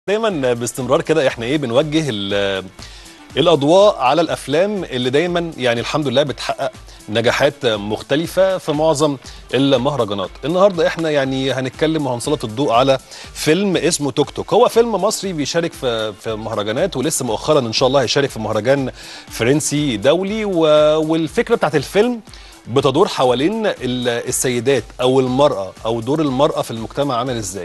دايما باستمرار كده احنا ايه بنوجه ال- الاضواء على الافلام اللي دايما يعني الحمد لله بتحقق نجاحات مختلفة في معظم المهرجانات النهاردة احنا يعني هنتكلم وهنسلط الضوء على فيلم اسمه توك توك هو فيلم مصري بيشارك في في مهرجانات ولسه مؤخرا ان شاء الله هيشارك في مهرجان فرنسي دولي و- والفكرة بتاعت الفيلم بتدور حوالين ال- السيدات او المرأة او دور المرأة في المجتمع عامل ازاي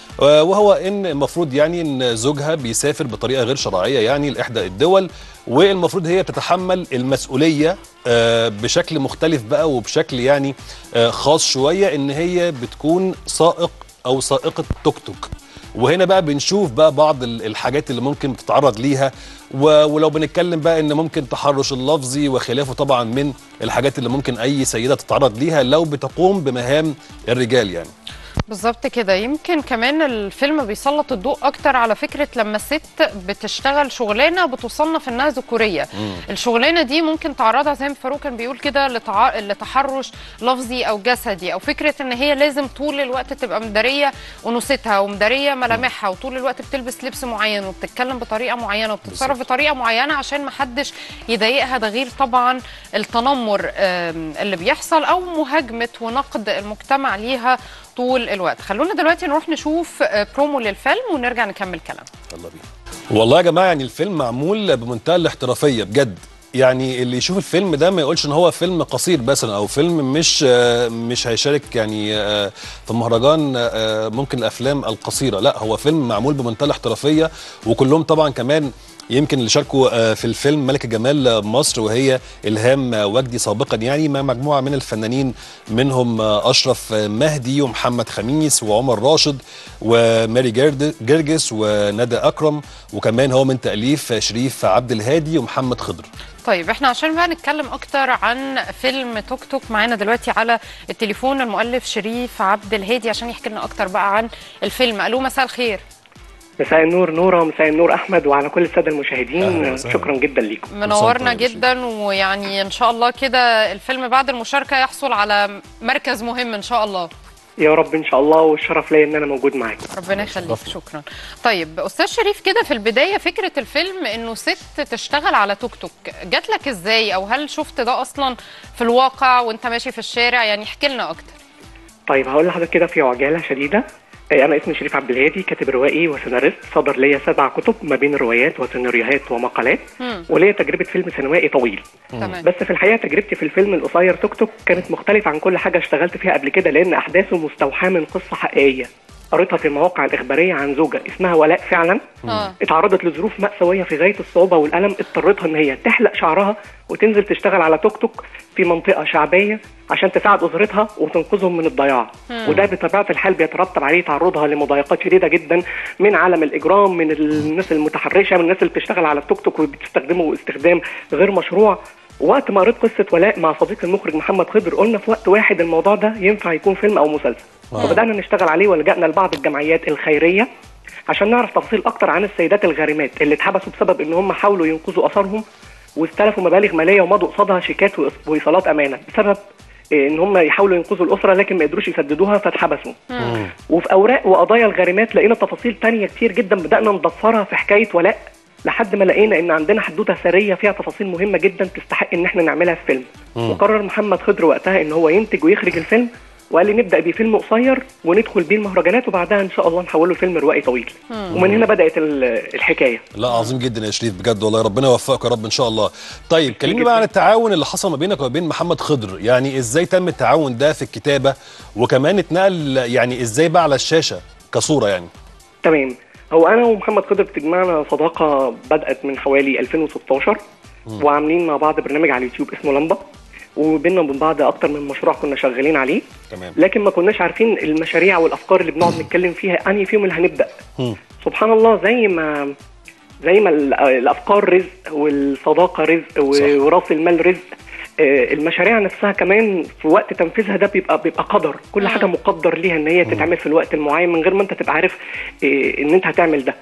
وهو ان المفروض يعني ان زوجها بيسافر بطريقه غير شرعيه يعني لاحدى الدول والمفروض هي تتحمل المسؤوليه آه، بشكل مختلف بقى وبشكل يعني آه، خاص شويه ان هي بتكون سائق او سائقه توك توك وهنا بقى بنشوف بقى بعض ال- الحاجات اللي ممكن بتتعرض ليها و- ولو بنتكلم بقى ان ممكن تحرش اللفظي وخلافه طبعا من الحاجات اللي ممكن اي سيده تتعرض ليها لو بتقوم بمهام الرجال يعني بالظبط كده يمكن كمان الفيلم بيسلط الضوء اكتر على فكره لما الست بتشتغل شغلانه بتصنف انها ذكوريه الشغلانه دي ممكن تعرضها زي ما فاروق كان بيقول كده لتع... لتحرش لفظي او جسدي او فكره ان هي لازم طول الوقت تبقى مداريه انوثتها ومداريه ملامحها وطول الوقت بتلبس لبس معين وبتتكلم بطريقه معينه وبتتصرف بطريقه معينه عشان ما حدش يضايقها ده غير طبعا التنمر آم، اللي بيحصل او مهاجمه ونقد المجتمع ليها طول الوقت خلونا دلوقتي نروح نشوف آه، برومو للفيلم ونرجع نكمل كلام يلا بينا والله يا جماعه يعني الفيلم معمول بمنتهى الاحترافيه بجد يعني اللي يشوف الفيلم ده ما يقولش ان هو فيلم قصير مثلا او فيلم مش آه، مش هيشارك يعني آه، في مهرجان آه، ممكن الافلام القصيره لا هو فيلم معمول بمنتهى الاحترافيه وكلهم طبعا كمان يمكن اللي شاركوا آه، في الفيلم ملكة جمال مصر وهي إلهام آه، وجدي سابقا يعني مع مجموعة من الفنانين منهم آه، أشرف آه، مهدي ومحمد خميس وعمر راشد وماري جرد- جرجس وندى أكرم وكمان هو من تأليف آه، شريف عبد الهادي ومحمد خضر طيب احنا عشان بقى نتكلم اكتر عن فيلم توك توك معانا دلوقتي على التليفون المؤلف شريف عبد الهادي عشان يحكي لنا اكتر بقى عن الفيلم الو مساء الخير مساء النور نورة ومساء النور أحمد وعلى كل السادة أهلا المشاهدين وسهلا. شكرا جدا ليكم منورنا طيب يا جدا ويعني ان شاء الله كده الفيلم بعد المشاركه يحصل على مركز مهم ان شاء الله يا رب إن شاء الله والشرف ليا إن أنا موجود معاكم ربنا يخليك شرفنا. شكرا طيب استاذ شريف كده في البدايه فكره الفيلم انه ست تشتغل على توك توك جات لك ازاي او هل شفت ده اصلا في الواقع وانت ماشي في الشارع يعني احكي لنا اكتر طيب هقول لحضرتك كده في عجالة شديدة آه، أنا اسمي شريف عبد الهادي كاتب روائي وسيناريست صدر ليا سبع كتب ما بين روايات وسيناريوهات ومقالات مم. وليا تجربة فيلم سينمائي طويل تمام بس في الحقيقة تجربتي في الفيلم القصير توك توك كانت مختلفة عن كل حاجة اشتغلت فيها قبل كده لأن أحداثه مستوحاة من قصة حقيقية قريتها في المواقع الإخبارية عن زوجة اسمها ولاء فعلا اه اتعرضت لظروف مأساوية في غاية الصعوبة والألم اضطرتها إن هي تحلق شعرها وتنزل تشتغل على توك توك في منطقة شعبية عشان تساعد أسرتها وتنقذهم من الضياع وده بطبيعة الحال بيترتب عليه تعرضها لمضايقات شديدة جدا من عالم الإجرام من الناس المتحرشة من الناس اللي بتشتغل على التوك توك وبتستخدمه استخدام غير مشروع وقت ما قريت قصة ولاء مع صديقي المخرج محمد خضر قلنا في وقت واحد الموضوع ده ينفع يكون فيلم أو مسلسل وبدأنا نشتغل عليه ولجأنا لبعض الجمعيات الخيرية عشان نعرف تفاصيل اكتر عن السيدات الغارمات اللي اتحبسوا بسبب ان هم حاولوا ينقذوا اثارهم واستلفوا مبالغ ماليه ومضوا قصادها شيكات وإص- وايصالات امانه بسبب إيه، ان هم يحاولوا ينقذوا الاسره لكن ما قدروش يسددوها فاتحبسوا وفي اوراق وقضايا الغارمات لقينا تفاصيل تانية كتير جدا بدانا نضفرها في حكايه ولاء لحد ما لقينا ان عندنا حدوته سريه فيها تفاصيل مهمه جدا تستحق ان احنا نعملها في فيلم وقرر محمد خضر وقتها ان هو ينتج ويخرج الفيلم وقال لي نبدا بيه فيلم قصير وندخل بيه المهرجانات وبعدها ان شاء الله نحوله لفيلم روائي طويل ومن هنا بدات ال- الحكايه لا عظيم جدا يا شريف بجد والله ربنا يوفقك يا رب ان شاء الله طيب كلمني بقى عن التعاون اللي حصل ما بينك وما بين محمد خضر يعني ازاي تم التعاون ده في الكتابه وكمان اتنقل يعني ازاي بقى على الشاشه كصوره يعني تمام هو انا ومحمد خضر بتجمعنا صداقه بدات من حوالي 2016 وعاملين مع بعض برنامج على اليوتيوب اسمه لمبه وبيننا وبين بعض اكتر من مشروع كنا شغالين عليه تمام لكن ما كناش عارفين المشاريع والافكار اللي بنقعد نتكلم فيها انهي فيهم اللي هنبدا مم. سبحان الله زي ما زي ما ال- الافكار رزق والصداقه رزق و- صح. وراس المال رزق آه، المشاريع نفسها كمان في وقت تنفيذها ده بيبقى بيبقى قدر كل مم. حاجه مقدر ليها ان هي تتعمل في الوقت المعين من غير ما انت تبقى عارف آه، ان انت هتعمل ده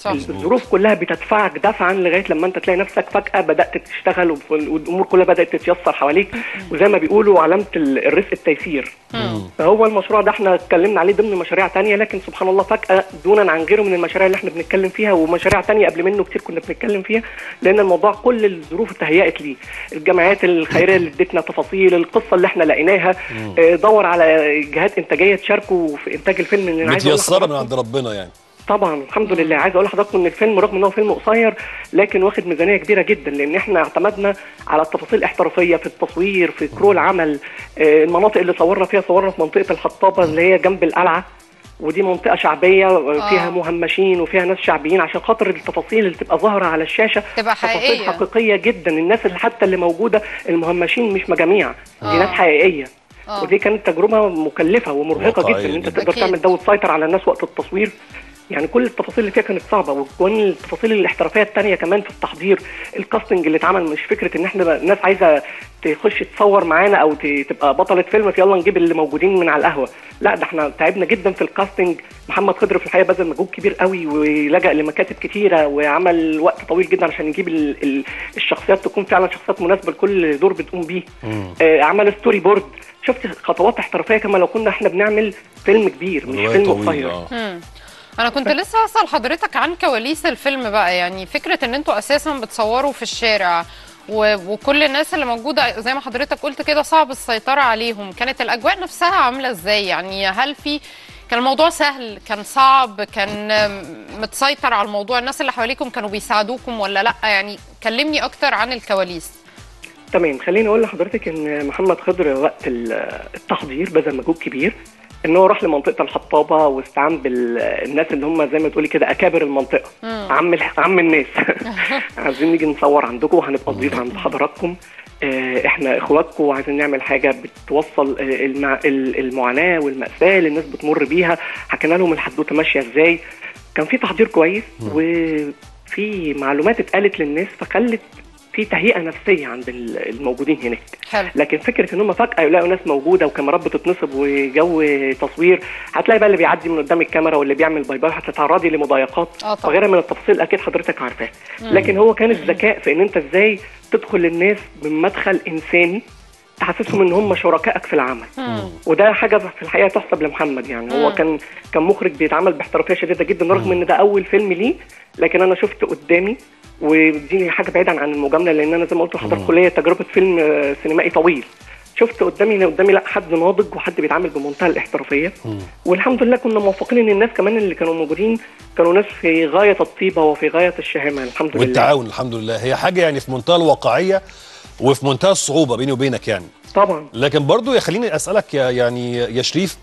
صح. الظروف كلها بتدفعك دفعا لغايه لما انت تلاقي نفسك فجاه بدات تشتغل وف- والامور كلها بدات تتيسر حواليك وزي ما بيقولوا علامه ال- الرزق التيسير فهو المشروع ده احنا اتكلمنا عليه ضمن مشاريع تانية لكن سبحان الله فجاه دونا عن غيره من المشاريع اللي احنا بنتكلم فيها ومشاريع تانية قبل منه كتير كنا بنتكلم فيها لان الموضوع كل الظروف تهيأت ليه الجمعيات الخيريه اللي ادتنا تفاصيل القصه اللي احنا لقيناها اه، دور على جهات انتاجيه تشاركوا في انتاج الفيلم لأن أنا عايز أقول متيسره من لحضراتكم- عند ربنا يعني طبعا الحمد لله عايز اقول لحضراتكم ان الفيلم رغم ان هو فيلم قصير لكن واخد ميزانيه كبيره جدا لان احنا اعتمدنا على التفاصيل الاحترافيه في التصوير في كرو العمل آه، المناطق اللي صورنا فيها صورنا في منطقه الحطابه اللي هي جنب القلعه ودي منطقه شعبيه آه، فيها آه. مهمشين وفيها ناس شعبيين عشان خاطر التفاصيل اللي تبقى ظاهره على الشاشه تبقى تفاصيل حقيقية. حقيقيه جدا الناس اللي حتى اللي موجوده المهمشين مش مجاميع دي آه. ناس حقيقيه آه. ودي كانت تجربه مكلفه ومرهقه واقعية جدا ان انت جداً. تقدر أكيد. تعمل ده وتسيطر على الناس وقت التصوير يعني كل التفاصيل اللي فيها كانت صعبه وكمان التفاصيل الاحترافيه التانية كمان في التحضير الكاستنج اللي اتعمل مش فكره ان احنا بقى- الناس عايزه تخش تصور معانا او ت- تبقى بطله فيلم فيلا نجيب اللي موجودين من على القهوه لا ده احنا تعبنا جدا في الكاستنج محمد خضر في الحقيقه بذل مجهود كبير قوي ولجأ لمكاتب كتيره وعمل وقت طويل جدا عشان يجيب ال ال الشخصيات تكون فعلا شخصيات مناسبه لكل دور بتقوم بيه آه عمل ستوري بورد شفت خطوات احترافيه كما لو كنا احنا بنعمل فيلم كبير مش رواية فيلم طويلة قصير اه مم. انا كنت لسه هسأل حضرتك عن كواليس الفيلم بقى يعني فكرة ان انتوا اساسا بتصوروا في الشارع و... وكل الناس اللي موجودة زي ما حضرتك قلت كده صعب السيطرة عليهم كانت الاجواء نفسها عاملة ازاي يعني هل في كان الموضوع سهل كان صعب كان آم، متسيطر على الموضوع الناس اللي حواليكم كانوا بيساعدوكم ولا لا يعني كلمني اكتر عن الكواليس تمام خليني اقول لحضرتك ان محمد خضر وقت ال- التحضير بذل مجهود كبير ان هو راح لمنطقه الحطابه واستعان بالناس اللي هم زي ما تقولي كده اكابر المنطقه عم الح- عم الناس عايزين نيجي نصور عندكم وهنبقى ضيوف عند حضراتكم آه، احنا اخواتكم وعايزين نعمل حاجه بتوصل آه، المع... ال- المعاناه والماساه اللي الناس بتمر بيها حكينا لهم الحدوته ماشيه ازاي كان في تحضير كويس وفي معلومات اتقالت للناس فخلت في تهيئه نفسيه عند ال- الموجودين هناك حلو لكن فكره ان هم فجاه يلاقوا ناس موجوده وكاميرات بتتنصب وجو تصوير هتلاقي بقى اللي بيعدي من قدام الكاميرا واللي بيعمل باي باي هتتعرضي لمضايقات آه طبعا. وغيرها من التفاصيل اكيد حضرتك عارفاها لكن هو كان الذكاء في ان انت ازاي تدخل للناس من مدخل انساني تحسسهم ان هم شركائك في العمل وده حاجه في الحقيقه تحسب لمحمد يعني هو مم. كان كان مخرج بيتعامل باحترافيه شديده جدا رغم ان ده اول فيلم ليه لكن انا شفت قدامي ودي حاجه بعيدا عن المجامله لان انا زي ما قلت لحضرتك ليا تجربه فيلم آه، سينمائي طويل شفت قدامي ان قدامي لا حد ناضج وحد بيتعامل بمنتهى الاحترافيه والحمد لله كنا موفقين ان الناس كمان اللي كانوا موجودين كانوا ناس في غايه الطيبه وفي غايه الشهامه الحمد لله والتعاون الحمد لله هي حاجه يعني في منتهى الواقعيه وفي منتهى الصعوبه بيني وبينك يعني طبعا لكن برضو يا خليني اسالك يا يعني يا شريف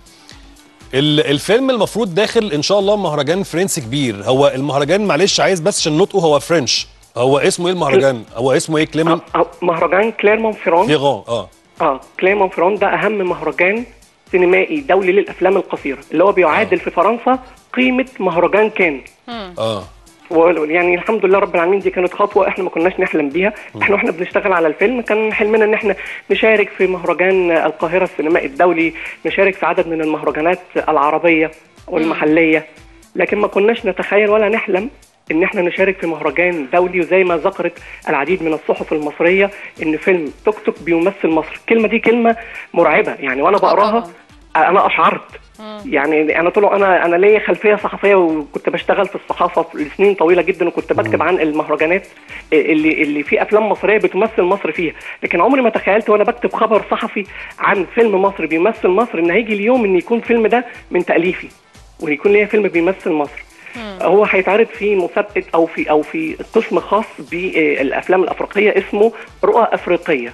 ال- الفيلم المفروض داخل ان شاء الله مهرجان فرنسي كبير هو المهرجان معلش عايز بس عشان نطقه هو فرنش هو اسمه ايه المهرجان هو اسمه ايه كليمن آه، آه، مهرجان كليرمون فيرون فيغان اه اه كليمون فرون ده اهم مهرجان سينمائي دولي للافلام القصيره اللي هو بيعادل في فرنسا قيمه مهرجان كان اه و- يعني الحمد لله رب العالمين دي كانت خطوه احنا ما كناش نحلم بيها احنا واحنا بنشتغل على الفيلم كان حلمنا ان احنا نشارك في مهرجان القاهره السينمائي الدولي نشارك في عدد من المهرجانات العربيه والمحليه لكن ما كناش نتخيل ولا نحلم ان احنا نشارك في مهرجان دولي وزي ما ذكرت العديد من الصحف المصريه ان فيلم توك توك بيمثل مصر الكلمه دي كلمه مرعبه يعني وانا بقراها انا اشعرت يعني انا طول انا انا ليا خلفيه صحفيه وكنت بشتغل في الصحافه لسنين طويله جدا وكنت بكتب عن المهرجانات اللي اللي في افلام مصريه بتمثل مصر فيها لكن عمري ما تخيلت وانا بكتب خبر صحفي عن فيلم مصري بيمثل مصر ان هيجي اليوم ان يكون فيلم ده من تاليفي ويكون ليا فيلم بيمثل مصر هو هيتعرض في مسابقه او في او في قسم خاص بالافلام الافريقيه اسمه رؤى افريقيه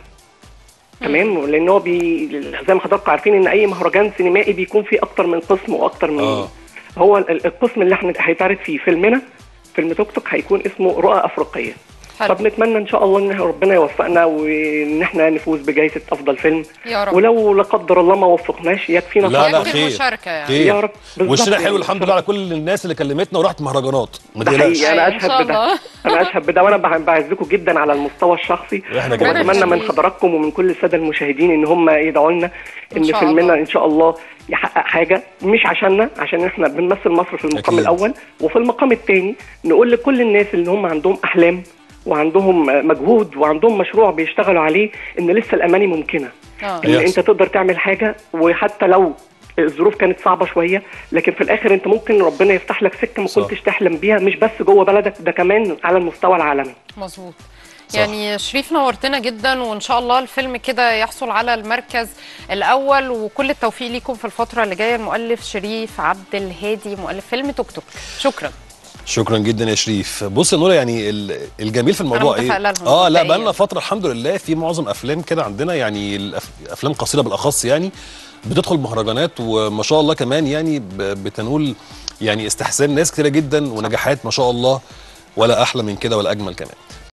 تمام لان هو بي زي ما حضراتكم عارفين ان اي مهرجان سينمائي بيكون فيه اكتر من قسم واكتر من آه. هو ال- القسم اللي احنا هيتعرض فيه فيلمنا فيلم توك توك هيكون اسمه رؤى افريقيه حلو. فبنتمنى ان شاء الله ان ربنا يوفقنا وان احنا نفوز بجائزه افضل فيلم يا رب ولو لا قدر الله ما وفقناش يكفينا لا لا يكفي خير المشاركة يعني. خير. يا رب. بالظبط وشنا يعني. حلو الحمد لله على كل الناس اللي كلمتنا وراحت مهرجانات ما ده تقلقش حقيقي انا أيوة، إن شاء اشهد بده الله. انا اشهد بده وانا بع- بعزكم جدا على المستوى الشخصي وإحنا كمان. واتمنى من يخليك. حضراتكم ومن كل الساده المشاهدين ان هم يدعوا لنا إن ان شاء فيلمنا الله. ان شاء الله يحقق حاجه مش عشاننا عشان احنا بنمثل مصر في المقام أكيد. الاول وفي المقام الثاني نقول لكل الناس اللي هم عندهم احلام وعندهم مجهود وعندهم مشروع بيشتغلوا عليه ان لسه الاماني ممكنه آه. ان يحصل. انت تقدر تعمل حاجه وحتى لو الظروف كانت صعبه شويه لكن في الاخر انت ممكن ربنا يفتح لك سكه ما صح. كنتش تحلم بيها مش بس جوه بلدك ده كمان على المستوى العالمي مظبوط صح. يعني شريف نورتنا جدا وان شاء الله الفيلم كده يحصل على المركز الاول وكل التوفيق ليكم في الفتره اللي جايه المؤلف شريف عبد الهادي مؤلف فيلم توك توك شكرا شكرا جدا يا شريف بص يا نوره يعني ال- الجميل في الموضوع أنا ايه متفائلة لهم اه لا مبدئياً. بقى لنا فتره الحمد لله في معظم افلام كده عندنا يعني الأف- افلام قصيره بالاخص يعني بتدخل مهرجانات وما شاء الله كمان يعني ب- بتنول يعني استحسان ناس كتيره جدا ونجاحات ما شاء الله ولا احلى من كده ولا اجمل كمان